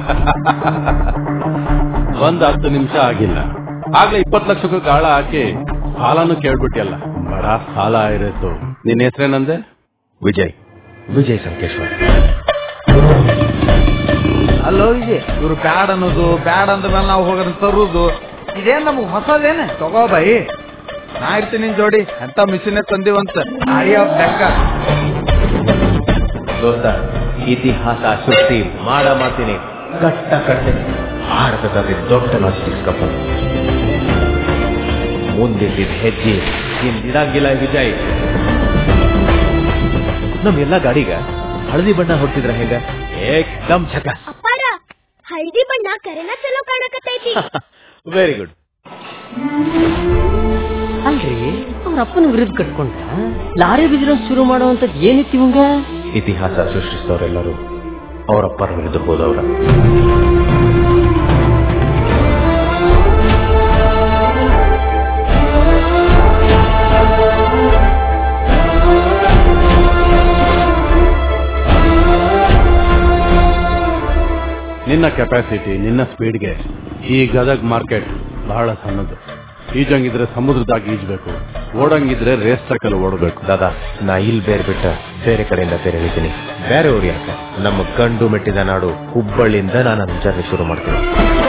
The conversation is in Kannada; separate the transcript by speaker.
Speaker 1: ಒಂದ್ ಹತ್ತು ನಿಮಿಷ ಆಗಿಲ್ಲ ಆಗ್ಲೇ ಇಪ್ಪತ್ತು ಲಕ್ಷಕ್ಕೂ ಗಾಳ ಹಾಕಿ ಸಾಲನು ಕೇಳ್ಬಿಟ್ಟಿಯಲ್ಲ ಬಡ ಸಾಲ ಇರತ್ತು ನಿನ್ನ ಹೆಸರೇನಂದೆ
Speaker 2: ವಿಜಯ್ ವಿಜಯ್ ಸಂಕೇಶ್ವರ್
Speaker 3: ಅಲ್ಲೋ ಇದೆ ಇವ್ರು ಬ್ಯಾಡ್ ಅನ್ನೋದು ಬ್ಯಾಡ್ ಅಂದ ಮೇಲೆ ನಾವು ಹೋಗೋಣ ತರುದು ಇದೇನ್ ನಮಗ್ ಹೊಸದೇನೆ ತಗೋ ಬೈ ನಾ ಇರ್ತೀನಿ ನಿನ್ ಜೋಡಿ ಎಂತ ಮಿಷಿನ್ ತಂದಿವಂತ ಆರ್ಯ ಬೆಂಕ
Speaker 2: ದೋಸ್ತ ಇತಿಹಾಸ ಸೃಷ್ಟಿ ಮಾಡ ಮಾತಿನಿ ಕಟ್ಟ ಕಟ್ಟೆ ಭಾರತದಲ್ಲಿ ದೊಡ್ಡ ಲಾಜಿಸ್ಟಿಕ್ಸ್ ಕಂಪನಿ ಮುಂದಿದ್ದ ಹೆಜ್ಜೆ ಹಿಂದಿರಂಗಿಲ್ಲ ವಿಜಯ್ ನಮ್ ಎಲ್ಲಾ ಗಾಡಿಗ ಹಳದಿ ಬಣ್ಣ ಹೊಡ್ತಿದ್ರ ಹೆಂಗ ಏಕ್ದಮ್ ಛಕ
Speaker 4: ಅಪ್ಪಾರ ಹಳದಿ ಬಣ್ಣ ಕರೆನ ಚಲೋ ಕಾಣಕತ್ತೈತಿ
Speaker 2: ವೆರಿ ಗುಡ್
Speaker 5: ಅಲ್ರಿ ಅವ್ರ ಅಪ್ಪನ ವಿರುದ್ಧ ಕಟ್ಕೊಂಡ ಲಾರಿ ಬಿಸ್ನೆಸ್ ಶುರು ಮಾಡುವಂತದ್ ಏನಿತ್ತು ಇವಂಗ
Speaker 2: ಇತಿಹಾಸ ಸೃಷ್ಟಿಸಿದವರೆಲ್ಲರೂ ಅವರಪ್ಪರ ವಿರುದ್ಧ ಹೋದವ್ರ
Speaker 1: ನಿನ್ನ ಕೆಪಾಸಿಟಿ ನಿನ್ನ ಸ್ಪೀಡ್ಗೆ ಈ ಗದಗ್ ಮಾರ್ಕೆಟ್ ಬಹಳ ಸಣ್ಣದು ಈಜಂಗಿದ್ರೆ ಸಮುದ್ರದಾಗ ಈಜ್ಬೇಕು ಓಡಂಗಿದ್ರೆ ರೇಸ್ ಟ್ರ್ಯಾಕಲ್ಲಿ ಓಡಬೇಕು
Speaker 2: ದಾದಾ ನಾ ಇಲ್ಲಿ ಬೇರೆ ಬಿಟ್ಟ ಬೇರೆ ಕಡೆಯಿಂದ ಬೇರೆ ಹೇಳ್ತೀನಿ ಬೇರೆ ಊರು ಯಾಕೆ ನಮ್ಮ ಗಂಡು ಮೆಟ್ಟಿದ ನಾಡು ಹುಬ್ಬಳ್ಳಿಯಿಂದ ನಾನು ಜರ್ನಿ ಶುರು ಮಾಡ್ತೀನಿ